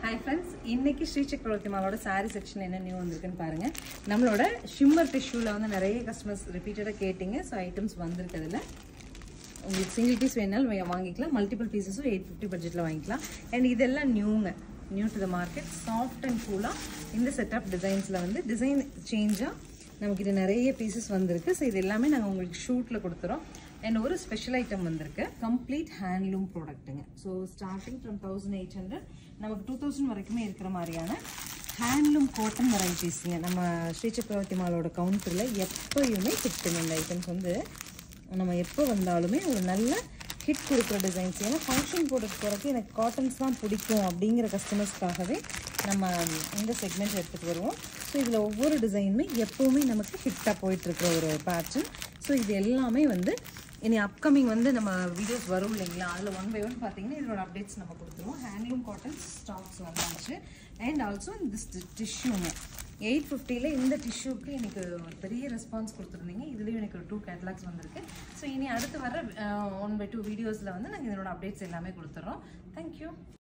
hi friends இன்னைக்கு ஸ்ரீ சக்கரவர்த்தி மாலோட sari section என்ன நியூ வந்திருக்குன்னு பாருங்க நம்மளோட ஷிம்மர் டிஷ்யூல வந்து நிறைய கஸ்டமர்ஸ் ரிப்பீட்டடாக கேட்டிங்க ஸோ ஐட்டம்ஸ் வந்திருக்கு அதில் உங்களுக்கு சிங்கிள் பீஸ் வேணாலும் வா- வாங்கிக்கலாம் மல்டிபிள் பீசஸும் எயிட் ஃபிஃப்டி பட்ஜெட்டில் வாங்கிக்கலாம் அண்ட் இதெல்லாம் நியூங்க new to the market soft and கூலாக இந்த செட்டப் டிசைன்ஸில் வந்து டிசைன் சேஞ்சாக நமக்கு இது நிறைய பீசஸ் வந்திருக்கு ஸோ இது எல்லாமே நாங்கள் உங்களுக்கு ஷூட்டில் கொடுத்துறோம் அண்ட் ஒரு ஸ்பெஷல் ஐட்டம் வந்திருக்கு கம்ப்ளீட் ஹேண்ட்லூம் ப்ராடக்ட்டுங்க so starting from thousand eight hundred நமக்கு டூ தௌசண்ட் வரைக்குமே இருக்கிற மாதிரியான ஹேண்ட்லூம் காட்டன் வெரைட்டிஸுங்க நம்ம ஸ்ரீ சக்கரவர்த்தி மாலோட கவுண்டரில் எப்போயுமே கிட்டுங்க இந்த ஐட்டம்ஸ் வந்து நம்ம எப்போ வந்தாலுமே ஒரு நல்ல ஹிட் கொடுக்குற டிசைன்ஸ் ஏன்னா ஃபங்க்ஷன் போட்டு போகிறதுக்கு எனக்கு காட்டன்ஸ் தான் பிடிக்கும் அப்படிங்கிற கஸ்டமர்ஸ்க்காகவே நம்ம இந்த செக்மெண்ட் எடுத்துகிட்டு வருவோம் ஸோ இதில் ஒவ்வொரு டிசைனுமே எப்போவுமே நமக்கு ஹிட்டாக போயிட்டுருக்கிற ஒரு பேட்டர்ன் ஸோ இது எல்லாமே வந்து இனி அப்கமிங் வந்து நம்ம வீடியோஸ் வரும் இல்லைங்களா அதில் ஒன் பை ஒன் பார்த்தீங்கன்னா இதோட அப்டேட்ஸ் நம்ம கொடுத்துருவோம் ஹேண்ட்லூம் காட்டன் ஸ்டாக்ஸ் வந்தாச்சு அண்ட் ஆல்சோ இந்த டிஷ்யூங்க எயிட் ஃபிஃப்டியில் இந்த டிஷ்யூக்கு எனக்கு ஒரு பெரிய ரெஸ்பான்ஸ் கொடுத்துருந்தீங்க இதுலேயும் எனக்கு ஒரு டூ கேட்லாக்ஸ் வந்திருக்கு ஸோ இனி அடுத்து வர ஒன் பை டூ வீடியோஸில் வந்து நாங்கள் இதனோட அப்டேட்ஸ் எல்லாமே கொடுத்துட்றோம் தேங்க்யூ